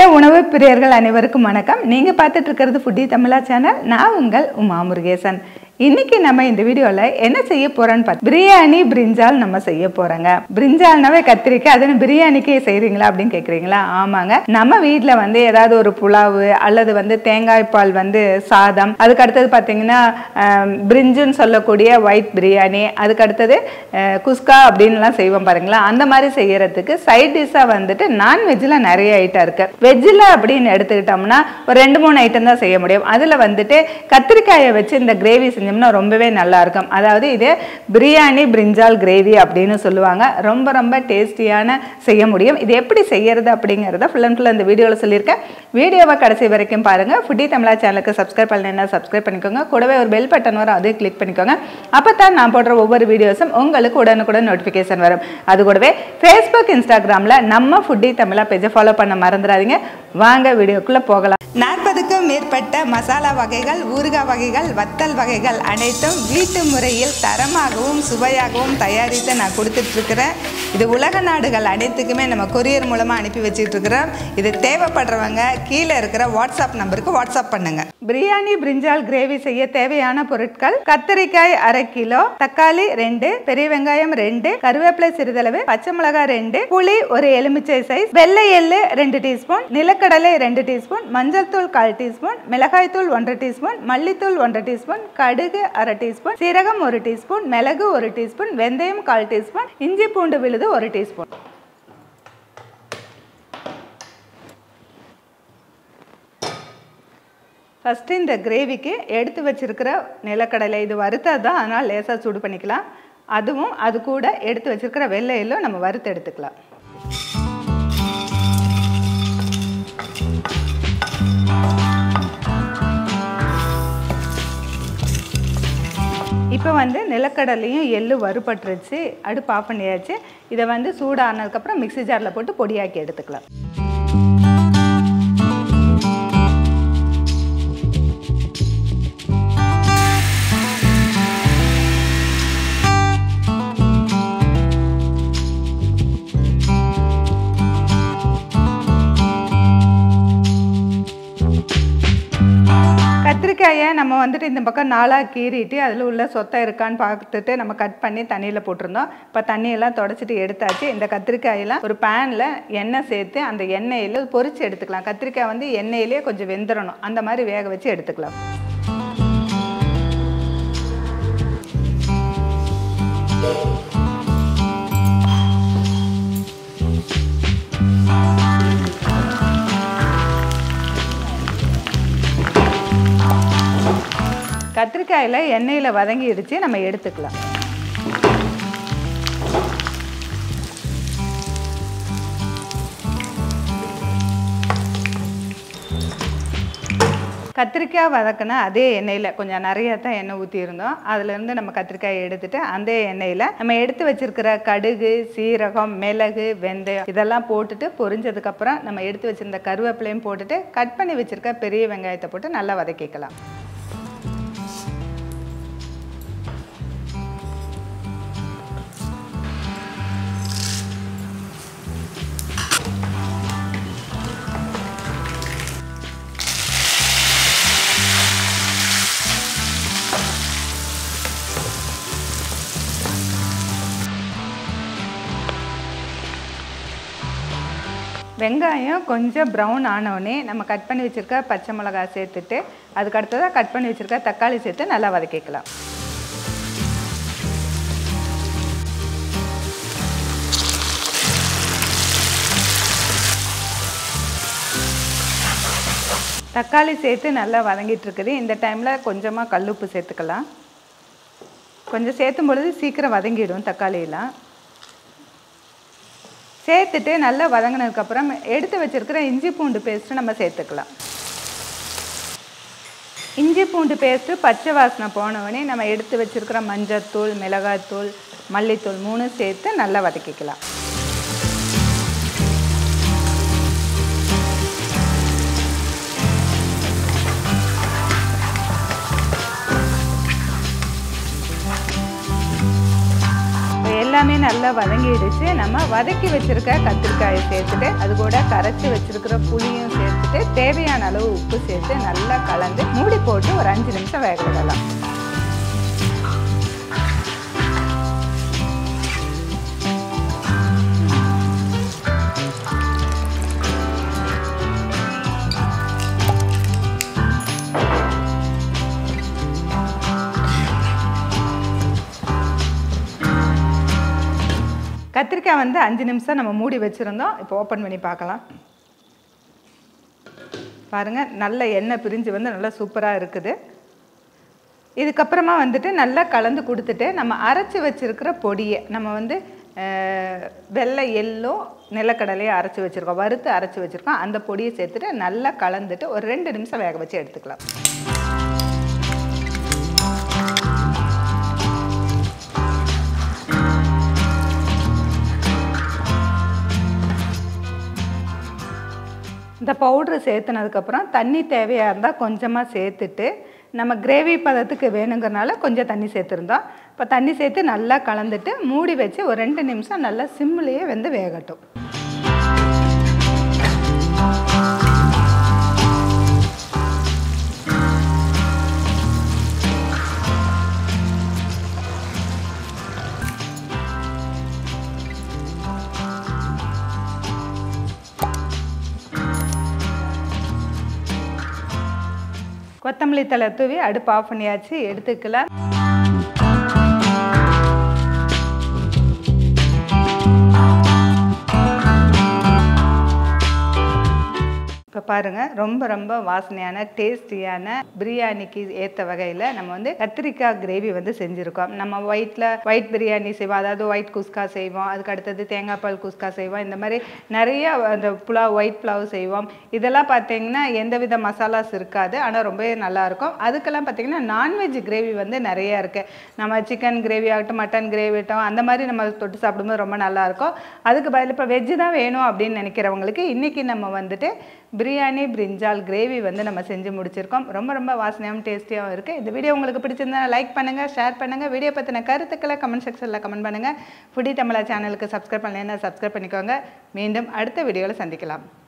உணவு பிரியர்கள் அனைவருக்கும் வணக்கம் நீங்க பார்த்துட்டு இருக்கிறது ஃபுட்டி தமிழா சேனல் நான் உங்கள் உமா முருகேசன் இன்னைக்கு நம்ம இந்த வீடியோல என்ன செய்ய போறோம்னு பார்த்து பிரியாணி பிரிஞ்சால் நம்ம செய்ய போறோங்க பிரிஞ்சால்னாவே கத்திரிக்காய் அதுன்னு பிரியாணிக்கே செய்றீங்களா அப்படின்னு கேக்குறீங்களா ஆமாங்க நம்ம வீட்ல வந்து ஏதாவது ஒரு புலாவு அல்லது வந்து தேங்காய் பால் வந்து சாதம் அதுக்கு அடுத்தது பார்த்தீங்கன்னா ஆம், பிரிஞ்சுன்னு சொல்லக்கூடிய ஒயிட் பிரியாணி அதுக்கு அடுத்தது அஹ், குஸ்கா அப்படின்லாம் செய்வோம் பாருங்களா அந்த மாதிரி செய்யறதுக்கு சைட் டிஷ்ஷாக வந்துட்டு நான்வெஜ்ஜில் நிறைய ஐட்டம் இருக்கு வெஜ்ஜில் அப்படின்னு எடுத்துக்கிட்டோம்னா ஒரு ரெண்டு மூணு ஐட்டம் தான் செய்ய முடியும் அதில் வந்துட்டு கத்திரிக்காயை வச்சு இந்த கிரேவி செஞ்சோம்னா ரொம்பவே நல்லா இருக்கும் அதாவது இது பிரியாணி பிரிஞ்சால் கிரேவி அப்படின்னு சொல்லுவாங்க ரொம்ப ரொம்ப டேஸ்டியான செய்ய முடியும் இது எப்படி செய்யறது அப்படிங்கிறத ஃபுல் அண்ட் ஃபுல் அந்த வீடியோவில் சொல்லியிருக்கேன் வீடியோவை கடைசி வரைக்கும் பாருங்க ஃபுட்டி தமிழா சேனலுக்கு சப்ஸ்கிரைப் பண்ணலைன்னா சப்ஸ்கிரைப் பண்ணிக்கோங்க கூடவே ஒரு பெல் பட்டன் வரும் அதையும் கிளிக் பண்ணிக்கோங்க அப்போ தான் நான் போடுற ஒவ்வொரு வீடியோஸும் உங்களுக்கு உடனுக்குடன் நோட்டிஃபிகேஷன் வரும் அது கூடவே ஃபேஸ்புக் இன்ஸ்டாகிராமில் நம்ம ஃபுட்டி தமிழா பேஜை ஃபாலோ பண்ண மறந்துடாதீங்க வாங்க வீடியோக்குள்ளே போகலாம் நாற்பதுக்கும் மேற்பட்ட மசாலா வகைகள் ஊறுகாய் வகைகள் வத்தல் வகைகள் அனைத்தும் வீட்டு முறையில் தரமாகவும் சுவையாகவும் தயாரித்து நான் கொடுத்துட்ருக்கிறேன் இது உலக நாடுகள் அனைத்துக்குமே நம்ம கொரியர் மூலமாக அனுப்பி வச்சுட்டு இருக்கிறோம் இது தேவைப்படுறவங்க கீழே இருக்கிற வாட்ஸ்அப் நம்பருக்கு வாட்ஸ்அப் பண்ணுங்க பிரியாணி பிரிஞ்சால் கிரேவி செய்ய தேவையான பொருட்கள் கத்தரிக்காய் அரை கிலோ தக்காளி ரெண்டு பெரிய வெங்காயம் ரெண்டு கருவேப்பிலை சிறிதளவு பச்சை மிளகாய் ரெண்டு புளி ஒரு எலுமிச்சை சைஸ் வெள்ளை எள்ளு ரெண்டு டீஸ்பூன் நிலக்கடலை ரெண்டு டீஸ்பூன் மஞ்சள் தூள் கால் டீஸ்பூன் மிளகாய் தூள் ஒன்றரை டீஸ்பூன் மல்லித்தூள் ஒன்றரை டீஸ்பூன் கடுகு அரை டீஸ்பூன் சீரகம் ஒரு டீஸ்பூன் மிளகு ஒரு டீஸ்பூன் வெந்தயம் கால் டீஸ்பூன் இஞ்சி பூண்டு விழுது ஒரு டீஸ்பூன் ஃபஸ்ட்டு இந்த கிரேவிக்கு எடுத்து வச்சிருக்கிற நிலக்கடலை இது வறுத்தது தான் அதனால் லேசாக சூடு பண்ணிக்கலாம் அதுவும் அது கூட எடுத்து வச்சிருக்கிற வெள்ளை எள்ளும் நம்ம வறுத்து எடுத்துக்கலாம் இப்போ வந்து நிலக்கடலையும் எள்ளு வறுபட்டுருச்சு அடுப்பு ஆஃப் பண்ணியாச்சு இதை வந்து சூடானதுக்கப்புறம் மிக்ஸி ஜாரில் போட்டு பொடியாக்கி எடுத்துக்கலாம் கத்திரிக்காயை நம்ம வந்துட்டு இந்த பக்கம் நாலாக கீறிட்டு அதில் உள்ள சொத்தை இருக்கான்னு பார்த்துட்டு நம்ம கட் பண்ணி தண்ணியில் போட்டிருந்தோம் இப்போ தண்ணியெல்லாம் தொடச்சிட்டு எடுத்தாச்சு இந்த கத்திரிக்காயெல்லாம் ஒரு பேனில் எண்ணெய் சேர்த்து அந்த எண்ணெயில் பொரிச்சு எடுத்துக்கலாம் கத்திரிக்காய் வந்து எண்ணெயிலே கொஞ்சம் வெந்துடணும் அந்த மாதிரி வேக வச்சு எடுத்துக்கலாம் கத்திரிக்காயில் எண்ணெயில் வதங்கிடுச்சு நம்ம எடுத்துக்கலாம் கத்திரிக்காய் வதக்கின அதே எண்ணெயில் கொஞ்சம் நிறைய தான் எண்ணெய் ஊற்றியிருந்தோம் அதுலேருந்து நம்ம கத்திரிக்காயை எடுத்துட்டு அந்த எண்ணெயில் நம்ம எடுத்து வச்சிருக்கிற கடுகு சீரகம் மிளகு வெந்தயம் இதெல்லாம் போட்டுட்டு பொரிஞ்சதுக்கப்புறம் நம்ம எடுத்து வச்சிருந்த கருவேப்பிலையும் போட்டுட்டு கட் பண்ணி வச்சிருக்க பெரிய வெங்காயத்தை போட்டு நல்லா வதக்கிக்கலாம் வெங்காயம் கொஞ்சம் ப்ரௌன் ஆனவுடனே நம்ம கட் பண்ணி வச்சுருக்க பச்சை மிளகாய் சேர்த்துட்டு அதுக்கு அடுத்ததாக கட் பண்ணி வச்சுருக்க தக்காளி சேர்த்து நல்லா வதக்கிக்கலாம் தக்காளி சேர்த்து நல்லா வதங்கிட்டு இருக்குது இந்த டைமில் கொஞ்சமாக கல்லுப்பு சேர்த்துக்கலாம் கொஞ்சம் சேர்த்தும் பொழுது சீக்கிரம் வதங்கிடும் தக்காளியெல்லாம் சேர்த்துட்டு நல்லா வதங்கினதுக்கப்புறம் எடுத்து வச்சிருக்கிற இஞ்சி பூண்டு பேஸ்ட்டு நம்ம சேர்த்துக்கலாம் இஞ்சி பூண்டு பேஸ்ட்டு பச்சை வாசனை போனவொடனே நம்ம எடுத்து வச்சிருக்கிற மஞ்சத்தூள் மிளகாய்த்தூள் மல்லித்தூள் மூணு சேர்த்து நல்லா வதக்கிக்கலாம் எல்லாமே நல்லா வதங்கிடுச்சு நம்ம வதக்கி வச்சிருக்க கத்திரிக்காயை சேர்த்துட்டு அது கூட கரைச்சி வச்சிருக்கிற புளியும் சேர்த்துட்டு தேவையான அளவு உப்பு சேர்த்து நல்லா கலந்து மூடி போட்டு ஒரு அஞ்சு நிமிஷம் வேக விடலாம் கத்திரிக்காய் வந்து அஞ்சு நிமிஷம் நம்ம மூடி வச்சுருந்தோம் இப்போ ஓப்பன் பண்ணி பார்க்கலாம் பாருங்கள் நல்ல எண்ணெய் பிரிஞ்சு வந்து நல்லா சூப்பராக இருக்குது இதுக்கப்புறமா வந்துட்டு நல்லா கலந்து கொடுத்துட்டு நம்ம அரைச்சி வச்சுருக்கிற பொடியை நம்ம வந்து அஹ், வெள்ளை எள்ளோ நிலக்கடலையை அரைச்சி வச்சுருக்கோம் வறுத்து அரைச்சி வச்சுருக்கோம் அந்த பொடியை சேர்த்துட்டு நல்லா கலந்துட்டு ஒரு ரெண்டு நிமிஷம் வேக வச்சு எடுத்துக்கலாம் இந்த பவுட்ரு சேர்த்துனதுக்கப்புறம் தண்ணி தேவையாக இருந்தால் கொஞ்சமாக சேர்த்துட்டு நம்ம கிரேவி பதத்துக்கு வேணுங்கிறனால கொஞ்சம் தண்ணி சேர்த்துருந்தோம் இப்போ தண்ணி சேர்த்து நல்லா கலந்துட்டு மூடி வச்சு ஒரு ரெண்டு நிமிஷம் நல்லா சிம்லேயே வந்து வேகட்டும் கொத்தமல்லி தழை தூவி அடுப்பு ஆஃப் பண்ணியாச்சு எடுத்துக்கலாம் இப்போ பாருங்கள் ரொம்ப ரொம்ப வாசனையான டேஸ்டியான பிரியாணிக்கு ஏற்ற வகையில் நம்ம வந்து கத்திரிக்காய் கிரேவி வந்து செஞ்சுருக்கோம் நம்ம ஒயிட்டில் ஒயிட் பிரியாணி செய்வோம் அதாவது ஒயிட் குஸ்கா செய்வோம் அதுக்கு அடுத்தது தேங்காய் பால் குஸ்கா செய்வோம் இந்த மாதிரி நிறைய அந்த புலாவ் ஒயிட் புலாவ் செய்வோம் இதெல்லாம் பார்த்தீங்கன்னா எந்தவித மசாலாஸ் இருக்காது ஆனால் ரொம்பவே நல்லாயிருக்கும் அதுக்கெல்லாம் பார்த்தீங்கன்னா நான்வெஜ் கிரேவி வந்து நிறைய இருக்குது நம்ம சிக்கன் கிரேவி ஆகட்டும் மட்டன் கிரேவி ஆகட்டும் அந்த மாதிரி நம்ம தொட்டு சாப்பிடும்போது ரொம்ப நல்லாயிருக்கும் அதுக்கு பதில் இப்போ வெஜ்ஜு தான் வேணும் அப்படின்னு நினைக்கிறவங்களுக்கு இன்றைக்கி நம்ம வந்துட்டு பிரியாணி பிரிஞ்சால் கிரேவி வந்து நம்ம செஞ்சு முடிச்சிருக்கோம் ரொம்ப ரொம்ப வாசனையாகவும் டேஸ்டியாகவும் இருக்குது இந்த வீடியோ உங்களுக்கு பிடிச்சிருந்தா லைக் பண்ணுங்கள் ஷேர் பண்ணுங்கள் வீடியோ பற்றின கருத்துக்களை கமெண்ட் செக்ஷனில் கமெண்ட் பண்ணுங்கள் ஃபுடி தமிழா சேனலுக்கு சப்ஸ்கிரைப் பண்ணலைன்னா சப்ஸ்கிரைப் பண்ணிக்கோங்க மீண்டும் அடுத்த வீடியோவில் சந்திக்கலாம்